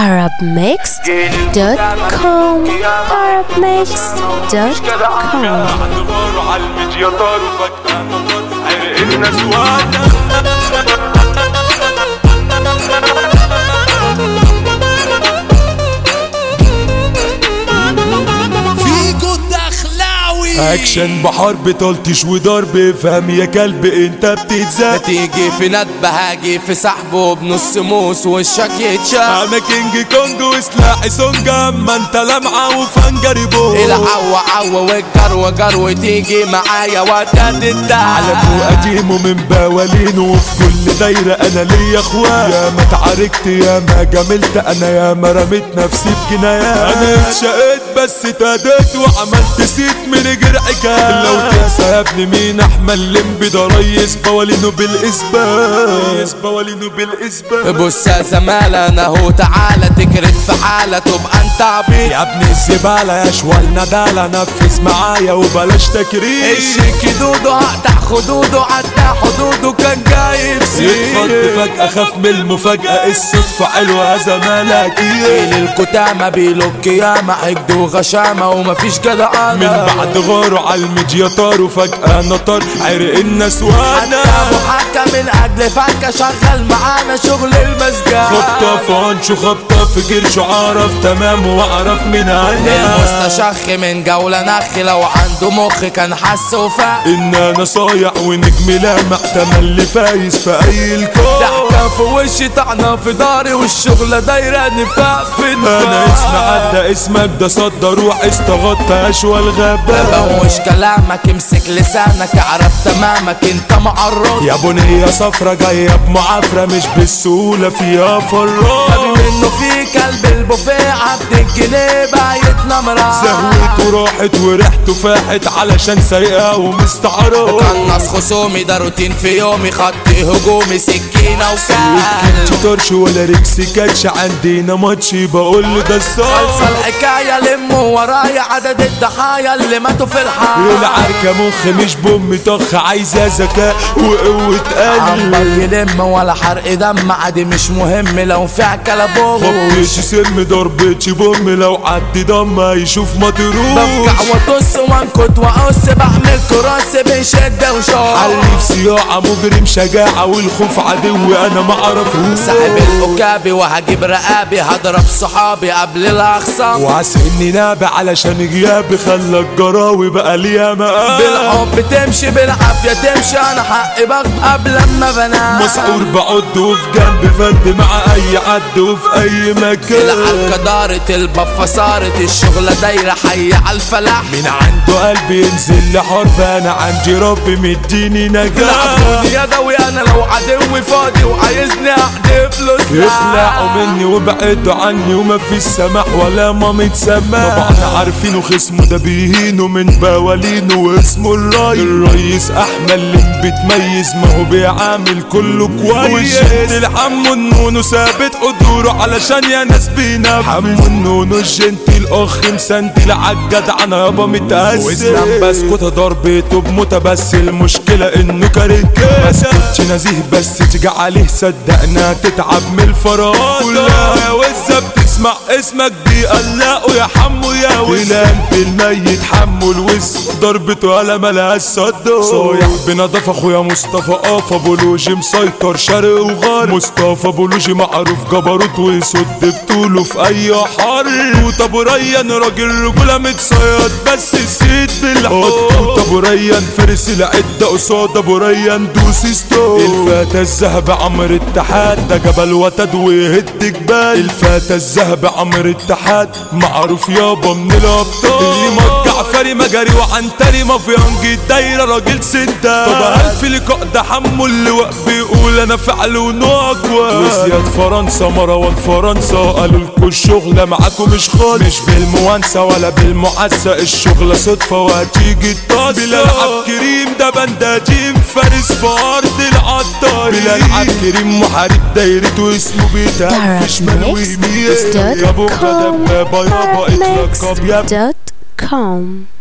arabmixed.com arabmixed.com اعتباره على الميديا طار وفجأة عرق الناس وانا فيجو الدخلاوي اكشن بحرب طلتش وضرب فهم يا كلب انت بتتزق تيجي في ندبة هاجي في سحبه بنص موس وشك يتشاف انا كينج كونج وسلاحي سونج اما انت لمعة وفنجري بو العو عو والجرو جرو تيجي معايا وتد الدعم على ابو قديم ومن بوالين وفي كل دايرة انا ليا اخوات يا ما اتعاركت يا ما جاملت انا يا ما رميت نفسي في جنايات انا اتشقيت بس اتهديت وعملت سيت من جرعك لو تنسى يا ابني مين احمد لمبي ده ريس بوالينه بالاثبات ريس بوالينه بالاثبات بص يا زمالة انا هو تعالى تكرت في حالة تبقى انت عبيط يا ابني الزبالة يا شوال ندالة نفذ معايا وبلاش تكريم الشيك دودو هقطع خدوده عدى حدوده كان جايب يتخض سير فجأة خاف من المفاجأة الصدفة حلوة يا زمالك جيل الكتامة بيلوك ياما حقد وغشامة ومفيش جدع من بعد غاره على الميديا طار وفجأة نطر عرق الناس وانا ابو حكا من اجل فكة شغل معانا شغل المسجد خبطة في عنشه خبطة في جرشه عرف تمام واعرف مين انا المستشخ من جولة نخ لو عنده مخ كان حس وفاق ان انا صايع ونجم لامع تملي فايز في اي الكون ضحكة في وشي طعنة في داري والشغلة دايرة نفاق في انا اسم عدى اسمك ده صدى روح استغطى اشوى الغابة بوش كلامك امسك لسانك اعرف تمامك انت معرض يا بنية صفرة جاية بمعافرة مش بالسهولة فيها فراغ ابي منه في كلب البوفيه عبد الجنيه بايت نمرة زهوته راحت وريحته فاحت علشان سايقة ومستعرض قنص خصومي ده روتين في يومي خط هجومي سكينة كنتش وسال طرش ولا ريكسي كاتش عندنا ماتش بقول له ده خلص الصالصة الحكاية لموا ورايا عدد الضحايا اللي ماتوا في الحال العركة مخ مش بوم طخ عايزة ذكاء وقوة عمال قلب يلم ولا حرق دم عادي مش مهم لو في كلبوش خبطش سم ضربتش بوم لو عدي دم هيشوف بفجع مطروش واطص وانكت واقص بعمل كراس بشدة وشوق حلي في صياعة مجرم شجاعة والخوف عدو انا معرفوش ساحب الأكابي وهجيب رقابي هضرب صحابي قبل الأخصام وعسقني نابع علشان غيابي خلى الجراوي بقى ليها مقام بالحب تمشي بالعافية تمشي أنا حقي باخد قبل ما بنام مسعور بعد وفي جنب فد مع اي عد وفي اي مكان العركة دارت البفة صارت الشغلة دايرة حي على الفلاح من عنده قلب ينزل لحرب انا عندي ربي مديني نجاح لعبوني يدوي أنا لو عدوي فاضي وعايزني أحدف فلوس يخلعوا مني وبعدوا عني وما في سماح ولا مامة سماح طبعا عارفينه خصمه ده بيهينه من بوالينه واسمه الريس الريس احمد اللي بتميز ما هو بيعامل كله كويس وجد الحمو النونو ثابت قدوره علشان يا ناس بينا حمو النونو الجنتي الاخ مسندل عالجدع انا يابا متأثر واسلام بسكوت ضربته بموتة بس المشكلة انه كاركاسة كنت نزيه بس تيجي عليه صدقنا تتعب من الفراغ كلها وزة بتسمع اسمك بيقلقوا يا حمو يا وز انت الميت حمو الوز ضربته ولا ملهاش صد صايع بنضاف اخويا مصطفى قافا بولوجي مسيطر شرق وغرب مصطفى بولوجي معروف جبروت ويصد بطوله في اي حر وطابو ريان راجل رجولة متصيد بس السيد بالحب ابو ريان فارس العدة قصاد ابو ريان دوس ستون الفتى الذهب عمر اتحاد ده جبل وتد ويهد جبال الفتى الذهب عمر اتحاد معروف يابا من الابطال اللي جعفري مجاري وعنتري مافيانج الدايرة راجل ستة طب هل في لقاء ده حمو اللي واقف بيقول انا فعل ونوع اجوال وزياد فرنسا مروان فرنسا قالوا لكم الشغلة معاكم مش خالص مش بالموانسة ولا بالمعسة الشغلة صدفة وهتيجي الطاسة بلال عبد كريم ده بنداجيم فارس في ارض العطار بلال عبد كريم محارب دايرته اسمه بيتها شمال ويمين يا بوكا دبابة يابا اتلقب يا arabmixed.com